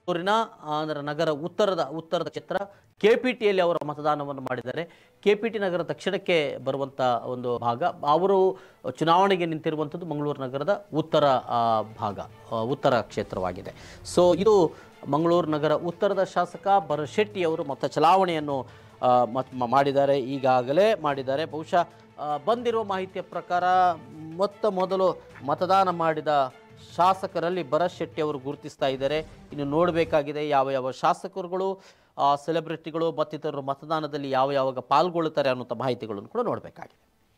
ಮಂಗಳೂರಿನ ಅಂದರೆ ನಗರ ಉತ್ತರದ ಉತ್ತರದ ಕ್ಷೇತ್ರ ಕೆ ಪಿ ಟಿಯಲ್ಲಿ ಅವರ ಮತದಾನವನ್ನು ಮಾಡಿದ್ದಾರೆ ಕೆ ಪಿ ಟಿ ನಗರ ದಕ್ಷಿಣಕ್ಕೆ ಬರುವಂಥ ಒಂದು ಭಾಗ ಅವರು ಚುನಾವಣೆಗೆ ನಿಂತಿರುವಂಥದ್ದು ಮಂಗಳೂರು ನಗರದ ಉತ್ತರ ಆ, ಭಾಗ ಆ, ಉತ್ತರ ಕ್ಷೇತ್ರವಾಗಿದೆ ಸೊ ಇದು ಮಂಗಳೂರು ನಗರ ಉತ್ತರದ ಶಾಸಕ ಭರಶೆಟ್ಟಿ ಅವರು ಮತ ಚಲಾವಣೆಯನ್ನು ಆ, ಮತ್ ಮ- ಮಾಡಿದ್ದಾರೆ ಈಗಾಗಲೇ ಮಾಡಿದ್ದಾರೆ ಬಹುಶಃ ಆ, ಬಂದಿರುವ ಮಾಹಿತಿಯ ಪ್ರಕಾರ ಮೊತ್ತ ಮೊದಲು ಮತದಾನ ಮಾಡಿದ ಶಾಸಕರಲ್ಲಿ ಭರತ್ ಶೆಟ್ಟಿ ಅವರು ಗುರುತಿಸ್ತಾ ಇದ್ದಾರೆ ಇನ್ನು ನೋಡಬೇಕಾಗಿದೆ ಯಾವ ಯಾವ ಶಾಸಕರುಗಳು ಆ, ಸೆಲೆಬ್ರಿಟಿಗಳು ಮತ್ತಿತರರು ಮತದಾನದಲ್ಲಿ ಯಾವ ಯಾವಾಗ ಪಾಲ್ಗೊಳ್ಳುತ್ತಾರೆ ಅನ್ನುವಂಥ ಮಾಹಿತಿಗಳನ್ನು ಕೂಡ ನೋಡಬೇಕಾಗಿದೆ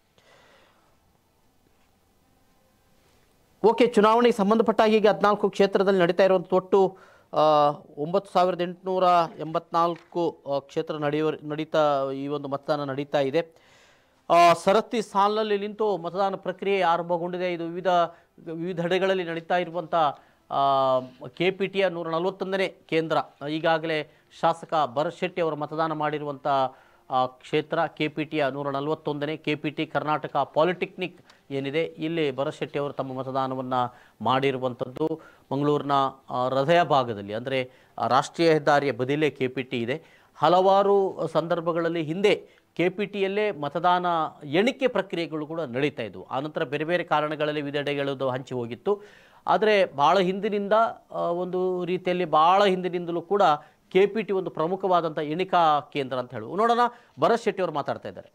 ಓಕೆ ಚುನಾವಣೆಗೆ ಸಂಬಂಧಪಟ್ಟ ಹೀಗೆ ಹದಿನಾಲ್ಕು ಕ್ಷೇತ್ರದಲ್ಲಿ ನಡೀತಾ ಇರುವಂಥ ಒಟ್ಟು ಆ, ಒಂಬತ್ತು ಸಾವಿರದ ಎಂಟುನೂರ ಎಂಬತ್ನಾಲ್ಕು ಆ, ಕ್ಷೇತ್ರ ನಡೆಯುವ ನಡೀತಾ ಈ ಒಂದು ಮತದಾನ ನಡೀತಾ ಇದೆ ಆ, ಸರತಿ ಸಾಲಿನಲ್ಲಿ ನಿಂತು ಮತದಾನ ಪ್ರಕ್ರಿಯೆ ಆರಂಭಗೊಂಡಿದೆ ಇದು ವಿವಿಧ ವಿವಿಧೆಡೆಗಳಲ್ಲಿ ನಡೀತಾ ಇರುವಂಥ ಕೆ ಪಿ ಟಿಯ ನೂರ ನಲವತ್ತೊಂದನೇ ಕೇಂದ್ರ ಈಗಾಗಲೇ ಶಾಸಕ ಭರತ್ ಶೆಟ್ಟಿ ಅವರು ಮತದಾನ ಮಾಡಿರುವಂಥ ಆ, ಕ್ಷೇತ್ರ ಕೆ ಪಿ ಟಿಯ ನೂರ ನಲವತ್ತೊಂದನೇ K P T Karnataka polytechnic ಏನಿದೆ ಇಲ್ಲಿ ಭರತ್ ಶೆಟ್ಟಿ ಅವರು ತಮ್ಮ ಮತದಾನವನ್ನು ಮಾಡಿರುವಂಥದ್ದು ಮಂಗಳೂರಿನ ಆ, ಹೃದಯ ಭಾಗದಲ್ಲಿ ಅಂದರೆ ರಾಷ್ಟ್ರೀಯ ಹೆದ್ದಾರಿಯ ಬದಿಲೇ ಕೆ ಪಿ ಟಿ ಇದೆ ಹಲವಾರು ಸಂದರ್ಭಗಳಲ್ಲಿ ಹಿಂದೆ ಕೆ ಪಿ ಟಿಯಲ್ಲೇ ಮತದಾನ ಎಣಿಕೆ ಪ್ರಕ್ರಿಯೆಗಳು ಕೂಡ ನಡೀತಾ ಇದ್ವು ಆನಂತರ ಬೇರೆ ಬೇರೆ ಕಾರಣಗಳಲ್ಲಿ ವಿಧೆಡೆಗಳದು ಹಂಚಿ ಹೋಗಿತ್ತು ಆದರೆ ಭಾಳ ಹಿಂದಿನಿಂದ ಆ, ಒಂದು ರೀತಿಯಲ್ಲಿ ಭಾಳ ಹಿಂದಿನಿಂದಲೂ ಕೂಡ ಕೆ ಪಿ ಟಿ ಒಂದು ಪ್ರಮುಖವಾದಂಥ ಎಣಿಕಾ ಕೇಂದ್ರ ಅಂತ ಹೇಳುವ ನೋಡೋಣ ಭರತ್ ಶೆಟ್ಟಿ ಅವರು ಮಾತಾಡ್ತಾ ಇದ್ದಾರೆ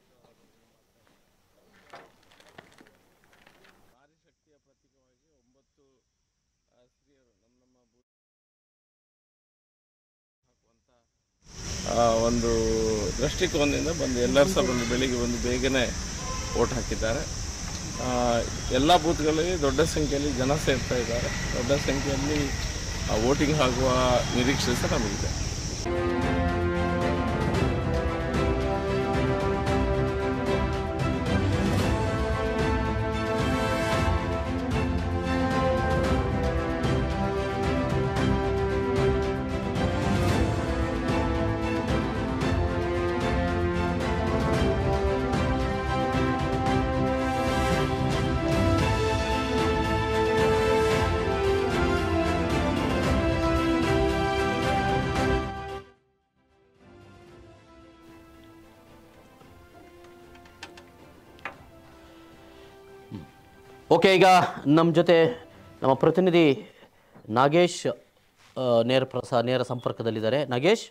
ಆ, ಒಂದು ದೃಷ್ಟಿಕೋನದಿಂದ ಬಂದು ಎಲ್ಲರೂ ಸಹ ಬಂದು ಬೆಳಿಗ್ಗೆ ಬಂದು ಬೇಗನೆ ಓಟ್ ಹಾಕಿದ್ದಾರೆ ಎಲ್ಲ ಬೂತ್ಗಳಲ್ಲಿ ದೊಡ್ಡ ಸಂಖ್ಯೆಯಲ್ಲಿ ಜನ ಸೇರ್ತಾ ಇದ್ದಾರೆ ದೊಡ್ಡ ಸಂಖ್ಯೆಯಲ್ಲಿ ವೋಟಿಂಗ್ ಆಗುವ ನಿರೀಕ್ಷೆ ಸಹ ನಮಗಿದೆ ಓಕೆ ಈಗ ನಮ್ಮ ಜೊತೆ ನಮ್ಮ ಪ್ರತಿನಿಧಿ ನಾಗೇಶ್ ಆ, ನೇರ ಪ್ರಸಾ ನೇರ ಸಂಪರ್ಕದಲ್ಲಿದ್ದಾರೆ ನಾಗೇಶ್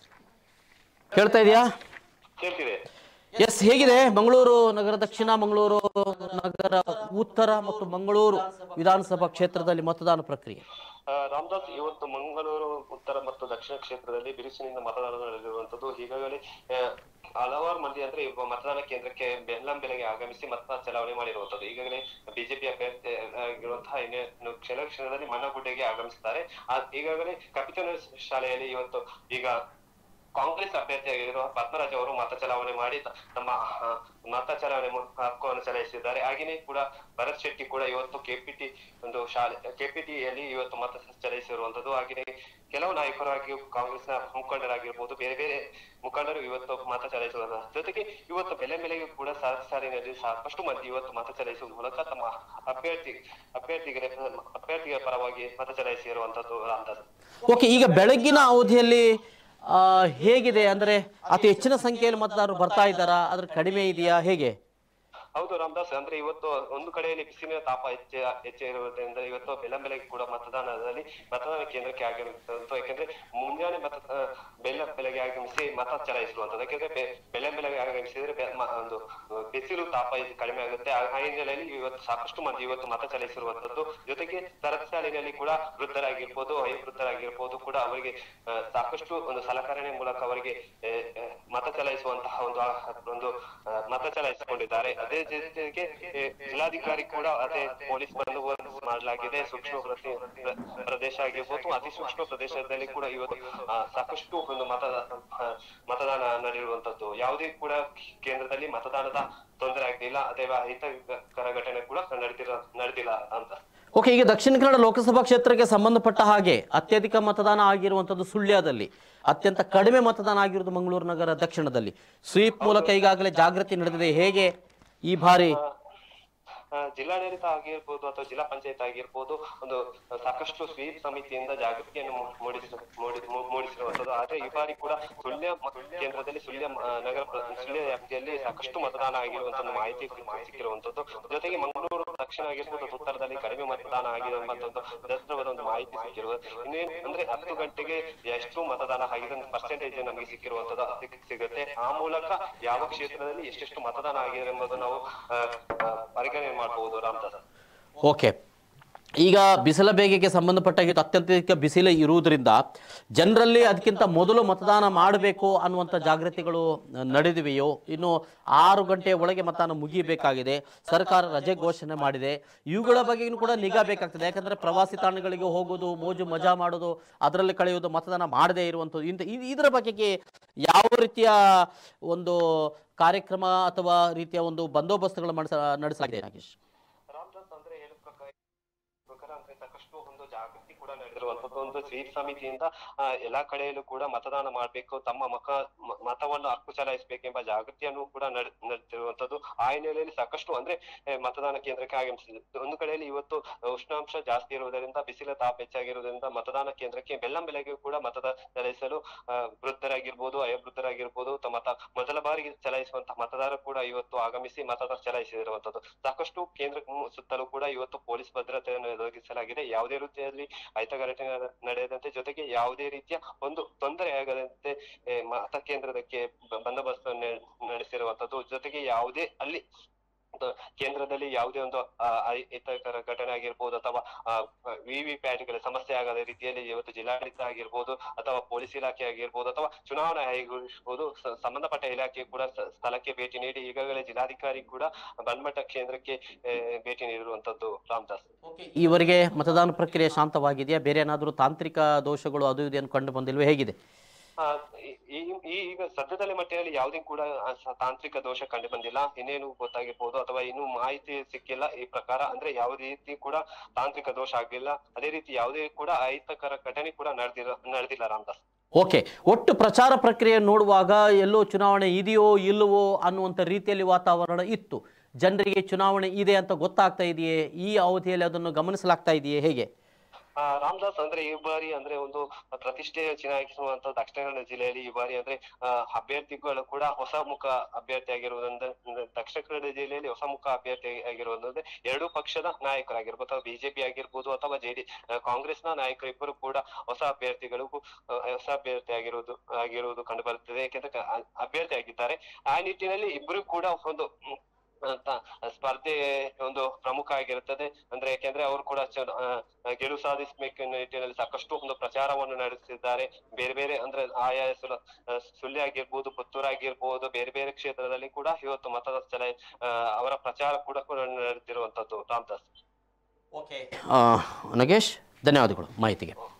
ಕೇಳ್ತಾ ಇದೆಯಾ ಕೇಳ್ತಿದೆ ಎಸ್ ಹೇಗಿದೆ ಮಂಗಳೂರು ನಗರ ದಕ್ಷಿಣ ಮಂಗಳೂರು ನಗರ ಉತ್ತರ ಮತ್ತು ಮಂಗಳೂರು ವಿಧಾನಸಭಾ ಕ್ಷೇತ್ರದಲ್ಲಿ ಮತದಾನ ಪ್ರಕ್ರಿಯೆ ಆ, ರಾಮದಾಸ್ ಇವತ್ತು ಮಂಗಳೂರು ಉತ್ತರ ಮತ್ತು ದಕ್ಷಿಣ ಕ್ಷೇತ್ರದಲ್ಲಿ ಬಿರುಸಿನಿಂದ ಮತದಾನ ನಡೆದಿರುವಂತದ್ದು ಈಗಾಗಲೇ ಆ, ಹಲವಾರು ಮಂದಿ ಅಂದ್ರೆ ಇವ ಮತದಾನ ಕೇಂದ್ರಕ್ಕೆ ಬೆಳ್ಳಂ ಬೆಳಗ್ಗೆ ಆಗಮಿಸಿ ಮತ ಚಲಾವಣೆ ಮಾಡಿರುವಂತದ್ದು ಈಗಾಗಲೇ ಬಿಜೆಪಿ ಅಭ್ಯರ್ಥಿ ಆಗಿರುವಂತಹ ಇನ್ನು ಕೆಲವು ಕ್ಷಣದಲ್ಲಿ ಮಣ್ಣಗುಡ್ಡೆಗೆ ಆಗಮಿಸಿದ್ದಾರೆ ಆ, ಈಗಾಗಲೇ ಕಪಿತನ ಶಾಲೆಯಲ್ಲಿ ಇವತ್ತು ಈಗ ಕಾಂಗ್ರೆಸ್ ಅಭ್ಯರ್ಥಿಯಾಗಿರುವ ಪದ್ಮರಾಜ್ ಅವರು ಮತ ಚಲಾವಣೆ ಮಾಡಿ ತ- ತಮ್ಮ ಆ, ಮತ ಚಲಾವಣೆ ಮು- ಹಕ್ಕನ್ನು ಚಲಾಯಿಸಿದ್ದಾರೆ ಹಾಗೆಯೇ ಕೂಡ ಭರತ್ ಶೆಟ್ಟಿ ಕೂಡ ಇವತ್ತು ಕೆಪಿಟಿ ಒಂದು ಶಾಲೆ ಕೆಪಿಟಿಯಲ್ಲಿ ಇವತ್ತು ಮತ ಚಲಾಯಿಸಿರುವಂತದ್ದು ಹಾಗೆಯೇ ಕೆಲವು ನಾಯಕರು ಹಾಗೆ ಕಾಂಗ್ರೆಸ್ನ ಮುಖಂಡರಾಗಿರ್ಬೋದು ಬೇರೆ ಬೇರೆ ಮುಖಂಡರು ಇವತ್ತು ಮತ ಚಲಾಯಿಸುವ ಜೊತೆಗೆ ಇವತ್ತು ಬೆಲೆ ಬೆಲೆಗೆ ಕೂಡ ಸಾರಿ ಸಾರಿನಲ್ಲಿ ಸಾಕಷ್ಟು ಮಂದಿ ಇವತ್ತು ಮತ ಚಲಾಯಿಸುವ ಮೂಲಕ ತಮ್ಮ ಅಭ್ಯರ್ಥಿ ಅಭ್ಯರ್ಥಿಗೆ ಅಭ್ಯರ್ಥಿಗಳ ಪರವಾಗಿ ಮತ ಚಲಾಯಿಸಿರುವಂತದ್ದು ರಾಮದಾಸ್ ಓಕೆ ಈಗ ಬೆಳಗ್ಗಿನ ಅವಧಿಯಲ್ಲಿ ಆ, ಹೇಗಿದೆ ಅಂದರೆ ಅತಿ ಹೆಚ್ಚಿನ ಸಂಖ್ಯೆಯಲ್ಲಿ ಮತದಾರರು ಬರ್ತಾ ಇದ್ದಾರಾ ಅದ್ರ ಕಡಿಮೆ ಇದೆಯಾ ಹೇಗೆ ಹೌದು ರಾಮದಾಸ್ ಅಂದ್ರೆ ಇವತ್ತು ಒಂದು ಕಡೆಯಲ್ಲಿ ಬಿಸಿಲಿನ ತಾಪ ಹೆಚ್ಚೆ ಹೆಚ್ಚೆ ಇರುವುದರಿಂದ ಇವತ್ತು ಬೆಳಂಬೆಳಗ್ಗೆ ಕೂಡ ಮತದಾನದಲ್ಲಿ ಮತದಾನ ಕೇಂದ್ರಕ್ಕೆ ಆಗಮಿಸುವಂತ ಯಾಕಂದ್ರೆ ಮುಂಜಾನೆ ಮತ ಆ, ಬೆಲ್ಲ ಬೆಳಗ್ಗೆ ಆಗಮಿಸಿ ಮತ ಚಲಾಯಿಸುವಂತದ್ದು ಯಾಕಂದ್ರೆ ಬೆ- ಬೆಳಂಬೆಳಗ್ಗೆ ಆಗಮಿಸಿದ್ರೆ ಬೆ- ಮ- ಒಂದು ಬಿಸಿಲು ತಾಪ ಇದು ಕಡಿಮೆ ಆಗುತ್ತೆ ಆ ಆ ಹಿನ್ನೆಲೆಯಲ್ಲಿ ಇವತ್ತು ಸಾಕಷ್ಟು ಮಂದಿ ಇವತ್ತು ಮತ ಚಲಾಯಿಸಿರುವಂತದ್ದು ಜೊತೆಗೆ ಸರತಿ ಸಾಲಿನಲ್ಲಿ ಕೂಡ ವೃದ್ಧರಾಗಿರ್ಬೋದು ವಯೋವೃದ್ಧರಾಗಿರ್ಬೋದು ಕೂಡ ಅವರಿಗೆ ಆ, ಸಾಕಷ್ಟು ಒಂದು ಸಲಕರಣೆ ಮೂಲಕ ಅವರಿಗೆ ಆ, ಆ, ಮತ ಚಲಾಯಿಸುವಂತಹ ಒಂದು ಆ- ಒಂದು ಆ, ಮತ ಚಲಾಯಿಸಿಕೊಂಡಿದ್ದಾರೆ ಅದೇ ಜೊತೆಗೆ ಆ, ಜಿಲ್ಲಾಧಿಕಾರಿ ಕೂಡ ಅದೇ ಪೊಲೀಸ್ ಬಂದೋಬಸ್ತ್ ಮಾಡಲಾಗಿದೆ ಸೂಕ್ಷ್ಮ ಪ್ರತಿ- ಪ್ರ- ಪ್ರದೇಶ ಆಗಿರ್ಬೋದು ಅತಿ ಸೂಕ್ಷ್ಮ ಪ್ರದೇಶದಲ್ಲಿ ಕೂಡ ಇವತ್ತು ಆ, ಸಾಕಷ್ಟು ಒಂದು ಮತ ಆ, ಮತದಾನ ನಡೆಯುವಂತದ್ದು ಯಾವುದೇ ಕೂಡ ಕೇಂದ್ರದಲ್ಲಿ ಮತದಾನದ ತೊಂದರೆ ಆಗ್ಲಿಲ್ಲ ಅಥವಾ ಅಹಿತಕರ ಘಟನೆ ಕೂಡ ನಡೆದಿರ ನಡೆದಿಲ್ಲ ಅಂತ ಓಕೆ ಈಗ ದಕ್ಷಿಣ ಕನ್ನಡ ಲೋಕಸಭಾ ಕ್ಷೇತ್ರಕ್ಕೆ ಸಂಬಂಧಪಟ್ಟ ಹಾಗೆ ಅತ್ಯಧಿಕ ಮತದಾನ ಆಗಿರುವಂಥದ್ದು ಸುಳ್ಯದಲ್ಲಿ ಅತ್ಯಂತ ಕಡಿಮೆ ಮತದಾನ ಆಗಿರುವುದು ಮಂಗಳೂರು ನಗರ ದಕ್ಷಿಣದಲ್ಲಿ ಸ್ವೀಪ್ ಮೂಲಕ ಈಗಾಗಲೇ ಜಾಗೃತಿ ನಡೆದಿದೆ ಹೇಗೆ ಈ ಬಾರಿ ಆ, ಜಿಲ್ಲಾಡಳಿತ ಆಗಿರ್ಬೋದು ಅಥವಾ ಜಿಲ್ಲಾ ಪಂಚಾಯತ್ ಆಗಿರ್ಬೋದು ಒಂದು ಸಾಕಷ್ಟು ಸ್ವೀಪ್ ಸಮಿತಿಯಿಂದ ಜಾಗೃತಿಯನ್ನು ಮೂ- ಮೂಡಿಸ ಮೂಡಿ- ಮೂ- ಮೂಡಿಸಿರುವಂತದ್ದು ಆದ್ರೆ ಈ ಬಾರಿ ಕೂಡ ಸುಳ್ಯ ಮ- ಕೇಂದ್ರದಲ್ಲಿ ಸುಳ್ಯ ಮ- ನಗರ ಪ್ರ- ಸುಳ್ಯ ವ್ಯಾಪ್ತಿಯಲ್ಲಿ ಸಾಕಷ್ಟು ಮತದಾನ ಆಗಿರುವಂತ ಒಂದು ಮಾಹಿತಿ ಸಿಕ್ಕಿರುವಂತದ್ದು ಜೊತೆಗೆ ಮಂಗಳೂರು ದಕ್ಷಿಣ ಆಗಿರ್ಬೋದು ಉತ್ತರದಲ್ಲಿ ಕಡಿಮೆ ಮತದಾನ ಆಗಿರುವಂತದ್ದು ದತ್ತವಾದ ಒಂದು ಮಾಹಿತಿ ಸಿಕ್ಕಿರುವ ಇನ್ನೇನು ಅಂದ್ರೆ ಹತ್ತು ಗಂಟೆಗೆ ಎಷ್ಟು ಮತದಾನ ಆಗಿದೆ ಪರ್ಸೆಂಟೇಜ್ ನಮಗೆ ಸಿಕ್ಕಿರುವಂತದ್ದು ಸಿಕ್- ಸಿಗುತ್ತೆ ಆ ಮೂಲಕ ಯಾವ ಕ್ಷೇತ್ರದಲ್ಲಿ ಎಷ್ಟೆಷ್ಟು ಮತದಾನ ಆಗಿದೆ ಎಂಬುದು ನಾವು ಆ, ಆ, ಪರಿಗಣನೆ ಮಾಡಬಹುದು ರಾಮದಾಸ್ ಓಕೆ ಈಗ ಬಿಸಿಲ ಬೇಗೆಗೆ ಸಂಬಂಧಪಟ್ಟಾಗಿ ಅತ್ಯಂತ ಬಿಸಿಲು ಇರುವುದರಿಂದ ಜನರಲ್ಲಿ ಅದಕ್ಕಿಂತ ಮೊದಲು ಮತದಾನ ಮಾಡಬೇಕು ಅನ್ನುವಂಥ ಜಾಗೃತಿಗಳು ನಡೆದಿವೆಯೋ ಇನ್ನು ಆರು ಗಂಟೆಯ ಒಳಗೆ ಮತದಾನ ಮುಗಿಯಬೇಕಾಗಿದೆ ಸರ್ಕಾರ ರಜೆ ಘೋಷಣೆ ಮಾಡಿದೆ ಇವುಗಳ ಬಗ್ಗೆಯೂ ಕೂಡ ನಿಗಾ ಬೇಕಾಗ್ತದೆ ಯಾಕಂದರೆ ಪ್ರವಾಸಿ ತಾಣಗಳಿಗೆ ಹೋಗೋದು ಮೋಜು ಮಜಾ ಮಾಡೋದು ಅದರಲ್ಲಿ ಕಳೆಯೋದು ಮತದಾನ ಮಾಡದೇ ಇರುವಂಥದ್ದು ಇಂಥ ಇದ್- ಇದರ ಬಗೆಗೆ ಯಾವ ರೀತಿಯ ಒಂದು ಕಾರ್ಯಕ್ರಮ ಅಥವಾ ರೀತಿಯ ಒಂದು ಬಂದೋಬಸ್ತುಗಳು ಮಾಡಿಸ ನಡೆಸಲಾಗಿದೆ ನಾಗೇಶ್ ರಾಮದಾಸ್ ಅಂದ್ರೆ ಹೇಳೋ ಪ್ರಕಾರ ಪ್ರಕಾರ ಅಂದ್ರೆ ಸಾಕಷ್ಟು ಒಂದು ಜಾಗೃತಿ ಕೂಡ ನಡೆದಿರುವಂತದ್ದು ಒಂದು ಸ್ವೀಪ್ ಸಮಿತಿಯಿಂದ ಆ, ಎಲ್ಲಾ ಕಡೆಯಲ್ಲೂ ಕೂಡ ಮತದಾನ ಮಾಡ್ಬೇಕು ತಮ್ಮ ಮಕ ಮ- ಮತವನ್ನು ಹಕ್ಕು ಚಲಾಯಿಸಬೇಕೆಂಬ ಜಾಗೃತಿಯನ್ನು ಕೂಡ ನಡೆ- ನಡೆದಿರುವಂತದ್ದು ಆ ಹಿನ್ನೆಲೆಯಲ್ಲಿ ಸಾಕಷ್ಟು ಅಂದ್ರೆ ಏ, ಮತದಾನ ಕೇಂದ್ರಕ್ಕೆ ಆಗಮಿಸಿದೆ ಒಂದು ಕಡೆಯಲ್ಲಿ ಇವತ್ತು ಉಷ್ಣಾಂಶ ಜಾಸ್ತಿ ಇರುವುದರಿಂದ ಬಿಸಿಲ ತಾಪ ಹೆಚ್ಚಾಗಿರುವುದರಿಂದ ಮತದಾನ ಕೇಂದ್ರಕ್ಕೆ ಬೆಳ್ಳಂ ಬೆಳಗ್ಗೆ ಕೂಡ ಮತದಾನ ಚಲಾಯಿಸಲು ಆ, ವೃದ್ಧರಾಗಿರ್ಬೋದು ಅಯೋವೃದ್ಧರಾಗಿರ್ಬೋದು ತಮ್ಮ ಮತ ಮೊದಲ ಬಾರಿಗೆ ಚಲಾಯಿಸುವಂತಹ ಮತದಾರ ಕೂಡ ಇವತ್ತು ಆಗಮಿಸಿ ಮತದಾನ ಚಲಾಯಿಸಿರುವಂತದ್ದು ಸಾಕಷ್ಟು ಕೇಂದ್ರ ಸುತ್ತಲೂ ಕೂಡ ಇವತ್ತು ಪೊಲೀಸ್ ಭದ್ರತೆಯನ್ನು ಒದಗಿಸಲಾಗಿದೆ ಯಾವುದೇ ರೀತಿಯಲ್ಲಿ ಅಹಿತ ಘಟನೆ ನಡೆಯದಂತೆ ಜೊತೆಗೆ ಯಾವುದೇ ರೀತಿಯ ಒಂದು ತೊಂದರೆ ಆಗದಂತೆ ಏ, ಮತ ಕೇಂದ್ರದಕ್ಕೆ ಬ- ಬಂದೋಬಸ್ತ್ ನಡೆಸಿರುವಂತದ್ದು ಜೊತೆಗೆ ಯಾವುದೇ ಅಲ್ಲಿ ಒಂದು ಕೇಂದ್ರದಲ್ಲಿ ಯಾವುದೇ ಒಂದು ಆ, ಅಹಿತಕರ ಘಟನೆ ಆಗಿರ್ಬೋದು ಅಥವಾ ವಿವಿ ಪ್ಯಾಟ್ಗಳ ಸಮಸ್ಯೆ ಆಗದ ರೀತಿಯಲ್ಲಿ ಇವತ್ತು ಜಿಲ್ಲಾಡಳಿತ ಆಗಿರ್ಬೋದು ಅಥವಾ ಪೊಲೀಸ್ ಇಲಾಖೆ ಆಗಿರ್ಬೋದು ಅಥವಾ ಚುನಾವಣಾ ಆಯೋಗ ಇರ್ಬೋದು ಸ- ಸಂಬಂಧಪಟ್ಟ ಇಲಾಖೆ ಕೂಡ ಸ- ಸ್ಥಳಕ್ಕೆ ಭೇಟಿ ನೀಡಿ ಈಗಾಗಲೇ ಜಿಲ್ಲಾಧಿಕಾರಿ ಕೂಡ ಬನ್ಮಠ ಕೇಂದ್ರಕ್ಕೆ ಆ, ಭೇಟಿ ನೀಡಿರುವಂತದ್ದು ರಾಮದಾಸ್ ಈವರೆಗೆ ಮತದಾನ ಪ್ರಕ್ರಿಯೆ ಶಾಂತವಾಗಿದೆಯಾ ಬೇರೆ ಏನಾದರೂ ತಾಂತ್ರಿಕ ದೋಷಗಳು ಅದು ಇದು ಏನು ಕಂಡು ಬಂದಿಲ್ವೇ ಹೇಗಿದೆ ಆ, ಈ- ಈ- ಈ ಈಗ ಸದ್ಯದಲ್ಲೇ ಮಟ್ಟಿನಲ್ಲಿ ಯಾವುದೇ ಕೂಡ ಆ, ಸ- ತಾಂತ್ರಿಕ ದೋಷ ಕಂಡು ಬಂದಿಲ್ಲ ಇನ್ನೇನು ಗೊತ್ತಾಗಿರ್ಬೋದು ಅಥವಾ ಇನ್ನೂ ಮಾಹಿತಿ ಸಿಕ್ಕಿಲ್ಲ ಈ ಪ್ರಕಾರ ಅಂದ್ರೆ ಯಾವುದೇ ರೀತಿ ಕೂಡ ತಾಂತ್ರಿಕ ದೋಷ ಆಗ್ಲಿಲ್ಲ ಅದೇ ರೀತಿ ಯಾವುದೇ ಕೂಡ ಅಹಿತಕರ ಘಟನೆ ಕೂಡ ನಡೆದಿಲ್ಲ ನಡೆದಿಲ್ಲ ರಾಮದಾಸ್ ಓಕೆ ಒಟ್ಟು ಪ್ರಚಾರ ಪ್ರಕ್ರಿಯೆ ನೋಡುವಾಗ ಎಲ್ಲೋ ಚುನಾವಣೆ ಇದೆಯೋ ಇಲ್ಲವೋ ಅನ್ನುವಂಥ ರೀತಿಯಲ್ಲಿ ವಾತಾವರಣ ಇತ್ತು ಜನರಿಗೆ ಚುನಾವಣೆ ಇದೆ ಅಂತ ಗೊತ್ತಾಗ್ತಾ ಇದೆಯೇ ಈ ಅವಧಿಯಲ್ಲಿ ಅದನ್ನು ಗಮನಿಸಲಾಗ್ತಾ ಇದೆಯೇ ಹೇಗೆ ಆ, ರಾಮದಾಸ್ ಅಂದ್ರೆ ಈ ಬಾರಿ ಅಂದ್ರೆ ಒಂದು ಪ್ರತಿಷ್ಠೆ ಚುನಾಯಿಸುವಂತ ದಕ್ಷಿಣ ಕನ್ನಡ ಜಿಲ್ಲೆಯಲ್ಲಿ ಈ ಬಾರಿ ಅಂದ್ರೆ ಆ, ಅಭ್ಯರ್ಥಿಗಳು ಕೂಡ ಹೊಸ ಮುಖ ಅಭ್ಯರ್ಥಿ ಆಗಿರುವುದಂದ್ರೆ ಅಂದ್ರೆ ದಕ್ಷಿಣ ಕನ್ನಡ ಜಿಲ್ಲೆಯಲ್ಲಿ ಹೊಸ ಮುಖ ಅಭ್ಯರ್ಥಿ ಆಗಿರುವುದಂದ್ರೆ ಎರಡು ಪಕ್ಷದ ನಾಯಕರಾಗಿರ್ಬೋದು ಅಥವಾ ಬಿಜೆಪಿ ಆಗಿರ್ಬೋದು ಅಥವಾ ಜೆಡಿ ಕಾಂಗ್ರೆಸ್ನ ನಾಯಕರಿಬ್ಬರು ಕೂಡ ಹೊಸ ಅಭ್ಯರ್ಥಿಗಳು ಆ, ಹೊಸ ಅಭ್ಯರ್ಥಿ ಆಗಿರುವುದು ಆಗಿರುವುದು ಕಂಡು ಬರುತ್ತದೆ ಯಾಕೆಂದ್ರೆ ಕ- ಅ- ಅಭ್ಯರ್ಥಿ ಆಗಿದ್ದಾರೆ ಆ ನಿಟ್ಟಿನಲ್ಲಿ ಇಬ್ಬರು ಕೂಡ ಒಂದು ಮ್, ಅಂತ ಸ್ಪರ್ಧೆ ಒಂದು ಪ್ರಮುಖ ಆಗಿರುತ್ತದೆ ಅಂದ್ರೆ ಯಾಕೆಂದ್ರೆ ಅವರು ಕೂಡ ಚುನ- ಆ, ಗೆಲುವು ಸಾಧಿಸಬೇಕು ನಿಟ್ಟಿನಲ್ಲಿ ಸಾಕಷ್ಟು ಒಂದು ಪ್ರಚಾರವನ್ನು ನಡೆಸಿದ್ದಾರೆ ಬೇರೆ ಬೇರೆ ಅಂದ್ರೆ ಆಯಾ ಸುಲ ಆ, ಸುಳ್ಯ ಆಗಿರ್ಬೋದು ಪುತ್ತೂರು ಆಗಿರ್ಬೋದು ಬೇರೆ ಬೇರೆ ಕ್ಷೇತ್ರದಲ್ಲಿ ಕೂಡ ಇವತ್ತು ಮತದ ಚಲಾಯಿ ಆ, ಅವರ ಪ್ರಚಾರ ಕೂಡ ಕೂಡ ನಡೆದಿರುವಂತದ್ದು ರಾಮದಾಸ್ ನಗೇಶ್ ಧನ್ಯವಾದಗಳು ಮಾಹಿತಿಗೆ